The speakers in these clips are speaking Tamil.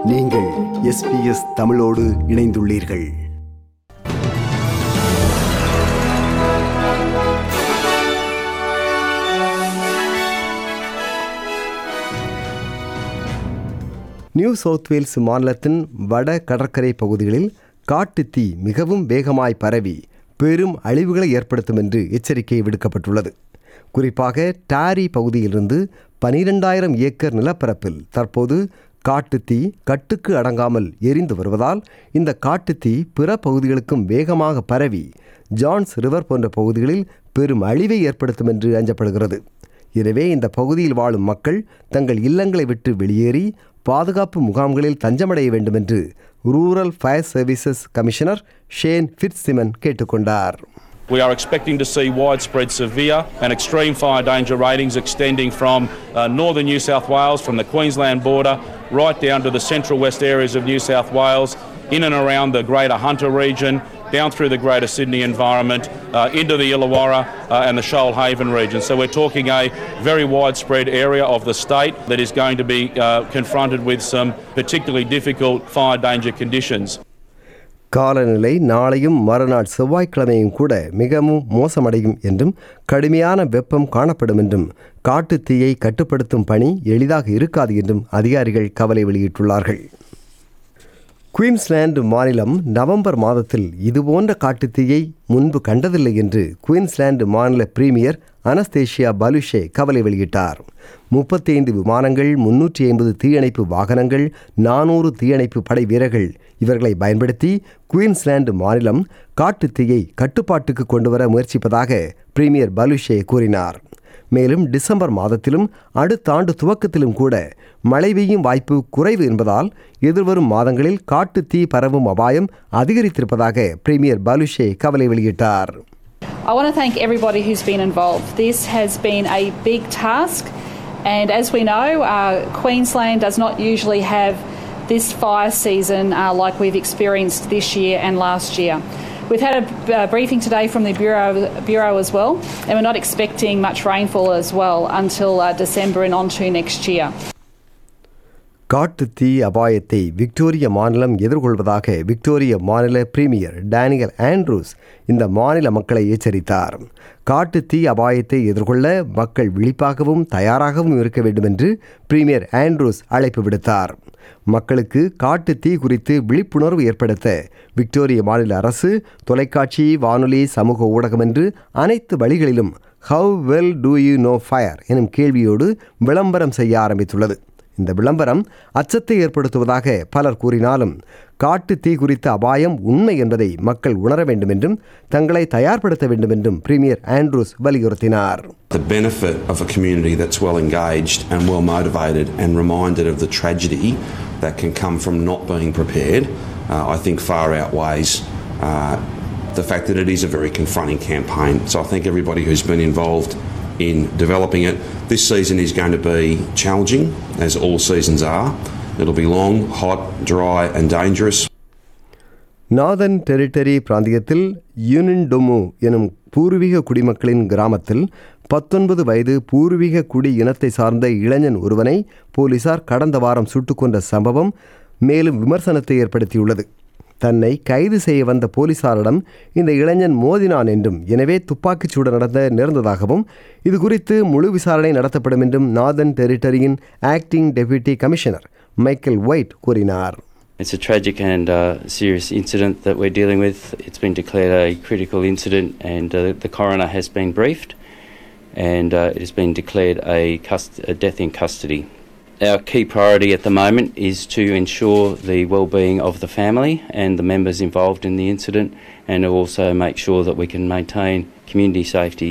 நீங்கள் எஸ்பிஎஸ் தமிழோடு இணைந்துள்ளீர்கள் நியூ சவுத் வேல்ஸ் மாநிலத்தின் வட கடற்கரை பகுதிகளில் காட்டுத் தீ மிகவும் வேகமாய் பரவி பெரும் அழிவுகளை ஏற்படுத்தும் என்று எச்சரிக்கை விடுக்கப்பட்டுள்ளது குறிப்பாக டாரி பகுதியிலிருந்து பனிரெண்டாயிரம் ஏக்கர் நிலப்பரப்பில் தற்போது காட்டுத் தீ கட்டுக்கு அடங்காமல் எரிந்து வருவதால் இந்த காட்டுத் தீ பிற பகுதிகளுக்கும் வேகமாக பரவி ஜான்ஸ் ரிவர் போன்ற பகுதிகளில் பெரும் அழிவை ஏற்படுத்தும் என்று அஞ்சப்படுகிறது எனவே இந்த பகுதியில் வாழும் மக்கள் தங்கள் இல்லங்களை விட்டு வெளியேறி பாதுகாப்பு முகாம்களில் தஞ்சமடைய வேண்டும் என்று rural fire services commissioner Shane Fitzsimmons கேட்டுக்கொண்டார் We are expecting to see widespread severe and extreme fire danger ratings extending from uh, northern New South Wales, from the Queensland border, right down to the central west areas of New South Wales, in and around the greater Hunter region, down through the greater Sydney environment, uh, into the Illawarra uh, and the Shoalhaven region. So we're talking a very widespread area of the state that is going to be uh, confronted with some particularly difficult fire danger conditions. காலநிலை நாளையும் மறுநாள் செவ்வாய்க்கிழமையும் கூட மிகவும் மோசமடையும் என்றும் கடுமையான வெப்பம் காணப்படும் என்றும் காட்டுத் தீயை கட்டுப்படுத்தும் பணி எளிதாக இருக்காது என்றும் அதிகாரிகள் கவலை வெளியிட்டுள்ளார்கள் குயின்ஸ்லாந்து மாநிலம் நவம்பர் மாதத்தில் இதுபோன்ற காட்டுத்தீயை முன்பு கண்டதில்லை என்று குயின்ஸ்லாந்து மாநில பிரீமியர் அனஸ்தேஷியா பலுஷே கவலை வெளியிட்டார் முப்பத்தி ஐந்து விமானங்கள் முன்னூற்றி ஐம்பது தீயணைப்பு வாகனங்கள் நானூறு தீயணைப்பு படை வீரர்கள் இவர்களை பயன்படுத்தி குயின்ஸ்லாந்து மாநிலம் காட்டுத்தீயை கட்டுப்பாட்டுக்கு கொண்டுவர முயற்சிப்பதாக பிரீமியர் பலுஷே கூறினார் மேலும் டிசம்பர் மாதத்திலும் அடுத்த ஆண்டு துவக்கத்திலும் கூட மழை பெய்யும் வாய்ப்பு குறைவு என்பதால் எதிர்வரும் மாதங்களில் காட்டு தீ பரவும் அபாயம் அதிகரித்திருப்பதாக பிரீமியர் பாலுஷே கவலை வெளியிட்டார் I want to thank everybody who's been involved. This has been a big task, and as we know, uh, Queensland does not usually have this fire season uh, like we've experienced this year and last year. We've had a uh, briefing today from the Bureau, Bureau as well, and we're not expecting much rainfall as well until uh, December and on to next year. காட்டு தீ அபாயத்தை விக்டோரிய மாநிலம் எதிர்கொள்வதாக விக்டோரிய மாநில பிரீமியர் டேனியல் ஆண்ட்ரூஸ் இந்த மாநில மக்களை எச்சரித்தார் காட்டு தீ அபாயத்தை எதிர்கொள்ள மக்கள் விழிப்பாகவும் தயாராகவும் இருக்க வேண்டும் என்று பிரீமியர் ஆண்ட்ரூஸ் அழைப்பு விடுத்தார் மக்களுக்கு காட்டு தீ குறித்து விழிப்புணர்வு ஏற்படுத்த விக்டோரிய மாநில அரசு தொலைக்காட்சி வானொலி சமூக ஊடகம் என்று அனைத்து வழிகளிலும் how well do you know fire எனும் கேள்வியோடு விளம்பரம் செய்ய ஆரம்பித்துள்ளது இந்த விளம்பரம் அச்சத்தை ஏற்படுத்துவதாக பலர் கூறினாலும் காட்டு தீ குறித்த அபாயம் உண்மை என்பதை மக்கள் உணர வேண்டும் என்றும் தங்களை தயார்படுத்த வேண்டும் என்றும் பிரீமியர் ஆண்ட்ரூஸ் வலியுறுத்தினார் The benefit of a community that's well engaged and well motivated and reminded of the tragedy that can come from not being prepared, uh, I think far outweighs uh, the fact that it is a very confronting campaign. So I thank everybody who's been involved in developing it. This season is going to be challenging, as all seasons are. It'll be long, hot, dry, and dangerous. Northern Territory பிராந்தியத்தில் யூனின்டொமு எனும் பூர்வீக குடிமக்களின் கிராமத்தில் பத்தொன்பது வயது பூர்வீக குடி இனத்தை சார்ந்த இளைஞன் ஒருவனை போலீசார் கடந்த வாரம் சுட்டுக் கொன்ற சம்பவம் மேலும் விமர்சனத்தை ஏற்படுத்தியுள்ளது தன்னை கைது செய்ய வந்த போலீசாரிடம் இந்த இளைஞன் மோதினான் என்றும் எனவே துப்பாக்கிச் சூடு நடந்த நேர்ந்ததாகவும் இது குறித்து முழு விசாரணை நடத்தப்படும் என்றும் நார்தன் டெரிட்டரியின் acting deputy commissioner Michael White கூறினார் It's a tragic and uh, serious incident that we're dealing with. It's been declared a critical incident, and uh, the coroner has been briefed, and uh, it has been declared a, cust- a death in custody. Our key priority at the moment is to ensure the well-being of the family and the members involved in the incident, and to also make sure that we can maintain community safety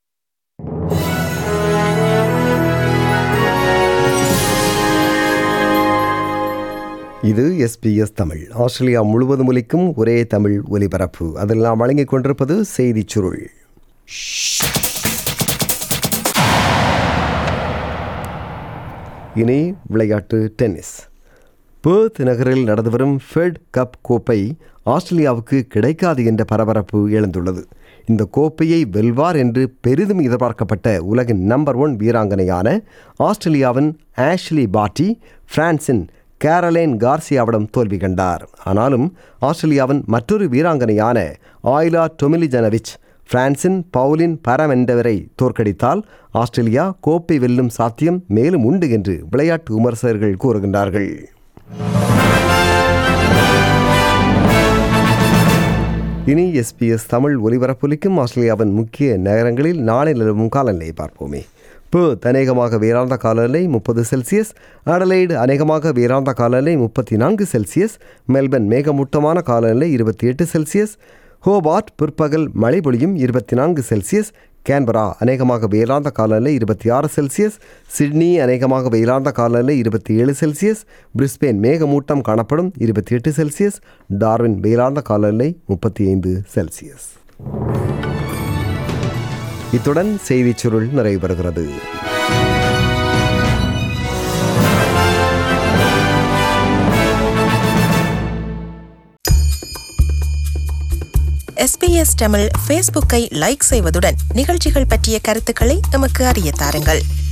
இது எஸ்பிஎஸ் தமிழ் ஆஸ்திரேலியா முழுவதும் ஒலிக்கும் ஒரே தமிழ் ஒலிபரப்பு அதில் நாம் வழங்கிக் கொண்டிருப்பது செய்திச் சுருள் இனி விளையாட்டு டென்னிஸ் பேர்த் நகரில் நடந்து வரும் ஃபெட் கப் கோப்பை ஆஸ்திரேலியாவுக்கு கிடைக்காது என்ற பரபரப்பு எழுந்துள்ளது இந்த கோப்பையை வெல்வார் என்று பெரிதும் எதிர்பார்க்கப்பட்ட உலகின் நம்பர் ஒன் வீராங்கனையான ஆஸ்திரேலியாவின் ஆஷ்லி பாட்டி பிரான்சின் கேரலைன் கார்சியாவிடம் தோல்வி கண்டார் ஆனாலும் ஆஸ்திரேலியாவின் மற்றொரு வீராங்கனையான ஆயிலா டொமிலிஜனவிச் பிரான்சின் பவுலின் பரமெண்டவரை தோற்கடித்தால் ஆஸ்திரேலியா கோப்பை வெல்லும் சாத்தியம் மேலும் உண்டு என்று விளையாட்டு விமர்சகர்கள் கூறுகின்றார்கள் இனி எஸ்பிஎஸ் தமிழ் ஒலிபரப்பொலிக்கும் ஆஸ்திரேலியாவின் முக்கிய நகரங்களில் நாளை நிலவும் காலநிலையை பார்ப்போமே பேர்த் அநேகமாக வேறாந்த காலநிலை முப்பது செல்சியஸ் அடலைடு அநேகமாக வேறாந்த காலநிலை முப்பத்தி நான்கு செல்சியஸ் மெல்பர்ன் மேகமூட்டமான காலநிலை இருபத்தி எட்டு செல்சியஸ் ஹோபார்ட் பிற்பகல் மழை பொழியும் இருபத்தி நான்கு செல்சியஸ் கேன்பரா அநேகமாக வெயிலார்ந்த காலநிலை இருபத்தி ஆறு செல்சியஸ் சிட்னி அநேகமாக வெயிலார்ந்த காலநிலை இருபத்தி ஏழு செல்சியஸ் பிரிஸ்பேன் மேகமூட்டம் காணப்படும் இருபத்தி எட்டு செல்சியஸ் டார்வின் வெயிலார்ந்த காலநிலை முப்பத்தி ஐந்து செல்சியஸ் இத்துடன் செய்திச் சுருள் நிறைவு பெறுகிறது எஸ்பிஎஸ் தமிழ் ஃபேஸ்புக்கை லைக் செய்வதுடன் நிகழ்ச்சிகள் பற்றிய கருத்துக்களை எமக்கு அறிய தாருங்கள்